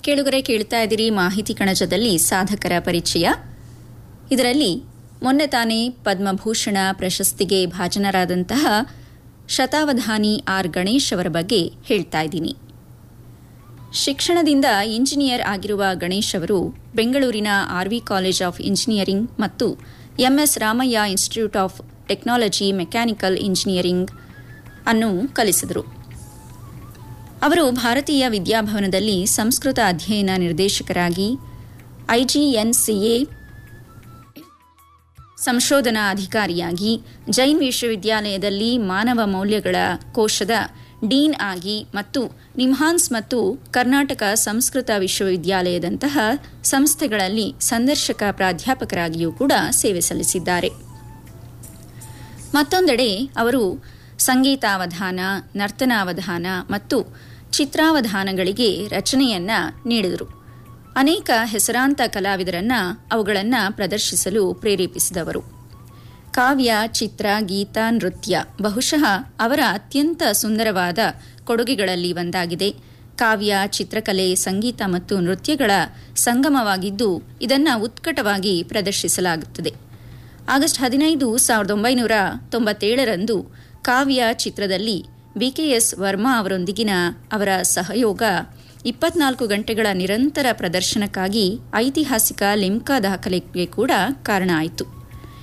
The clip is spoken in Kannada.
ಕೇಳುಗರೆ ಕೇಳ್ತಾ ಇದ್ದೀರಿ ಮಾಹಿತಿ ಕಣಜದಲ್ಲಿ ಸಾಧಕರ ಪರಿಚಯ ಇದರಲ್ಲಿ ಮೊನ್ನೆ ತಾನೇ ಪದ್ಮಭೂಷಣ ಪ್ರಶಸ್ತಿಗೆ ಭಾಜನರಾದಂತಹ ಶತಾವಧಾನಿ ಆರ್ ಗಣೇಶ್ ಅವರ ಬಗ್ಗೆ ಹೇಳ್ತಾ ಇದ್ದೀನಿ ಶಿಕ್ಷಣದಿಂದ ಇಂಜಿನಿಯರ್ ಆಗಿರುವ ಗಣೇಶ್ ಅವರು ಬೆಂಗಳೂರಿನ ಆರ್ವಿ ಕಾಲೇಜ್ ಆಫ್ ಇಂಜಿನಿಯರಿಂಗ್ ಮತ್ತು MS Ramaiah institute of technology mechanical engineering ಅನ್ನು ಕಲಿಸಿದರು ಅವರು ಭಾರತೀಯ ವಿದ್ಯಾಭವನದಲ್ಲಿ ಸಂಸ್ಕೃತ ಅಧ್ಯಯನ ನಿರ್ದೇಶಕರಾಗಿ ಐಜಿಎನ್ಸಿಎ ಸಂಶೋಧನಾ ಅಧಿಕಾರಿಯಾಗಿ ಜೈನ್ ವಿಶ್ವವಿದ್ಯಾಲಯದಲ್ಲಿ ಮಾನವ ಮೌಲ್ಯಗಳ ಕೋಶದ ಡೀನ್ ಆಗಿ ಮತ್ತು ನಿಮ್ಹಾನ್ಸ್ ಮತ್ತು ಕರ್ನಾಟಕ ಸಂಸ್ಕೃತ ವಿಶ್ವವಿದ್ಯಾಲಯದಂತಹ ಸಂಸ್ಥೆಗಳಲ್ಲಿ ಸಂದರ್ಶಕ ಪ್ರಾಧ್ಯಾಪಕರಾಗಿಯೂ ಕೂಡ ಸೇವೆ ಸಲ್ಲಿಸಿದ್ದಾರೆ ಮತ್ತೊಂದೆಡೆ ಅವರು ಸಂಗೀತಾವಧಾನ ನರ್ತನಾವಧಾನ ಮತ್ತು ಚಿತ್ರಾವಧಾನಗಳಿಗೆ ರಚನೆಯನ್ನ ನೀಡಿದರು ಅನೇಕ ಹೆಸರಾಂತ ಕಲಾವಿದರನ್ನ ಅವುಗಳನ್ನು ಪ್ರದರ್ಶಿಸಲು ಪ್ರೇರೇಪಿಸಿದವರು ಕಾವ್ಯ ಚಿತ್ರ ಗೀತ ನೃತ್ಯ ಬಹುಶಃ ಅವರ ಅತ್ಯಂತ ಸುಂದರವಾದ ಕೊಡುಗೆಗಳಲ್ಲಿ ಒಂದಾಗಿದೆ ಕಾವ್ಯ ಚಿತ್ರಕಲೆ ಸಂಗೀತ ಮತ್ತು ನೃತ್ಯಗಳ ಸಂಗಮವಾಗಿದ್ದು ಇದನ್ನು ಉತ್ಕಟವಾಗಿ ಪ್ರದರ್ಶಿಸಲಾಗುತ್ತದೆ ಆಗಸ್ಟ್ ಹದಿನೈದು ಸಾವಿರದ ಒಂಬೈನೂರ ತೊಂಬತ್ತೇಳರಂದು ಕಾವ್ಯ ಚಿತ್ರದಲ್ಲಿ ಬಿಕೆಎಸ್ ವರ್ಮಾ ಅವರೊಂದಿಗಿನ ಅವರ ಸಹಯೋಗ ಇಪ್ಪತ್ನಾಲ್ಕು ಗಂಟೆಗಳ ನಿರಂತರ ಪ್ರದರ್ಶನಕ್ಕಾಗಿ ಐತಿಹಾಸಿಕ ಲಿಮ್ಕಾ ದಾಖಲೆಗೆ ಕೂಡ ಕಾರಣ ಆಯಿತು